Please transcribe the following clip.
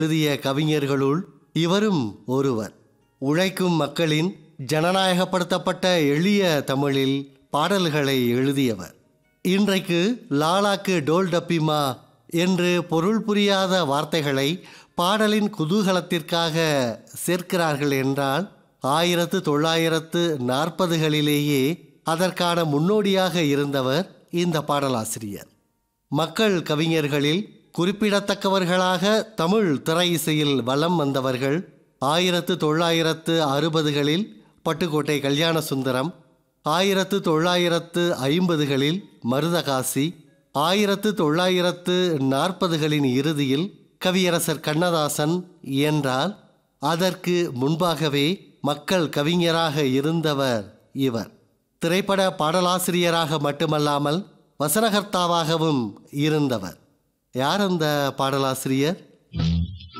எழுதிய கவிஞர்களுள் இவரும் ஒருவர் உழைக்கும் மக்களின் ஜனநாயகப்படுத்தப்பட்ட எளிய தமிழில் பாடல்களை எழுதியவர் இன்றைக்கு லாலாக்கு டோல் டப்பிமா என்று பொருள் புரியாத வார்த்தைகளை பாடலின் குதூகலத்திற்காக சேர்க்கிறார்கள் என்றால் ஆயிரத்து தொள்ளாயிரத்து நாற்பதுகளிலேயே அதற்கான முன்னோடியாக இருந்தவர் இந்த பாடலாசிரியர் மக்கள் கவிஞர்களில் குறிப்பிடத்தக்கவர்களாக தமிழ் திரை இசையில் வலம் வந்தவர்கள் ஆயிரத்து தொள்ளாயிரத்து அறுபதுகளில் பட்டுக்கோட்டை கல்யாண சுந்தரம் ஆயிரத்து தொள்ளாயிரத்து ஐம்பதுகளில் மருதகாசி ஆயிரத்து தொள்ளாயிரத்து நாற்பதுகளின் இறுதியில் கவியரசர் கண்ணதாசன் என்றால் அதற்கு முன்பாகவே மக்கள் கவிஞராக இருந்தவர் இவர் திரைப்பட பாடலாசிரியராக மட்டுமல்லாமல் வசனகர்த்தாவாகவும் இருந்தவர் யார் அந்த பாடலாசிரியர்